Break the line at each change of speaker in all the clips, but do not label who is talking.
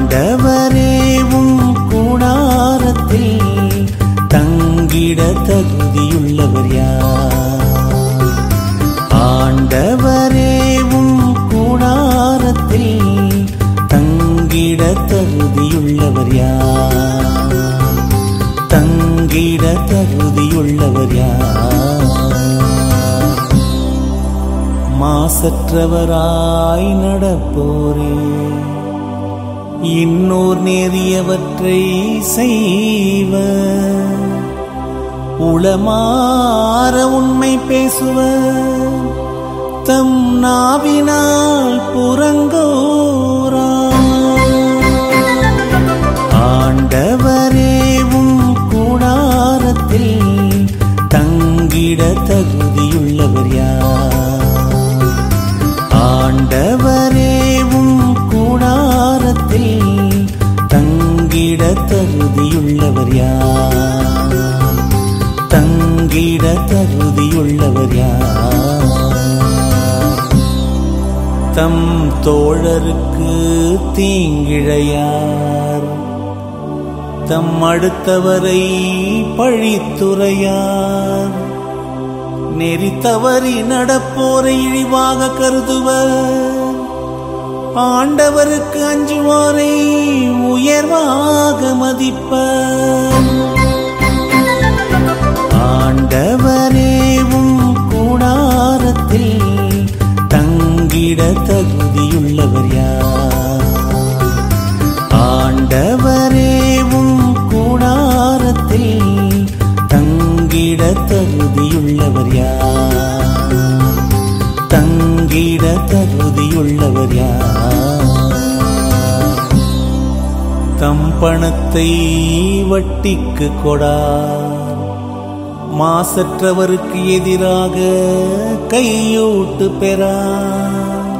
ஆண்டவரேவும் கூடாரத்தில் தங்கிட தகுதியுள்ளவர் யார் ஆண்டவரேவும் கூடாரத்தில் தங்கிட தகுதியுள்ளவர் யார் தங்கிட தகுதியுள்ளவர் யார் மாசற்றவராய் நடப்போரே இன்னோர் நேரியவற்றை செய்வர் உளமாற உண்மை பேசுவர் தம் நாவினால் புறங்கோரா ஆண்டவரேவும் கூடாரத்தில் தங்கிட தகுதியுள்ளவர் யார் ஆண்டவரேவும் கூடாரத்தில் தங்கிட தகுதியுள்ளவர் யார் தங்கிட தகுதியுள்ளவர் யார் தம் தோழருக்கு தீங்கிழையார் தம் அடுத்தவரை பழித்துரையார் நெறி தவறி நடப்போரை இழிவாக கருதுவர் ஆண்டவருக்கு அஞ்சுவோரை உயர்வாக மதிப்பர் ஆண்டவரேவும் கூடாரத்தில் தங்கிட தகுதியுள்ளவர் யார் ஆண்டவரேவும் கூடாரத்தில் தங்கிட தகுதியுள்ளவர் யார் தங்கிட தகுதியுள்ளவர் யார் தம் பணத்தை வட்டிக்கு கொடார் மாசற்றவருக்கு எதிராக கையூட்டு பெறார்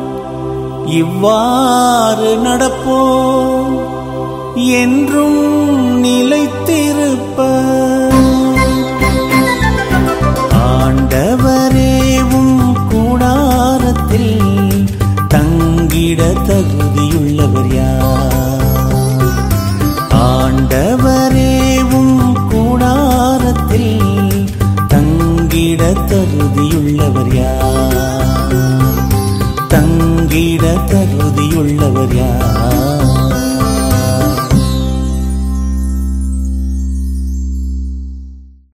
இவ்வாறு நடப்போம் என்றும் நிலைத்து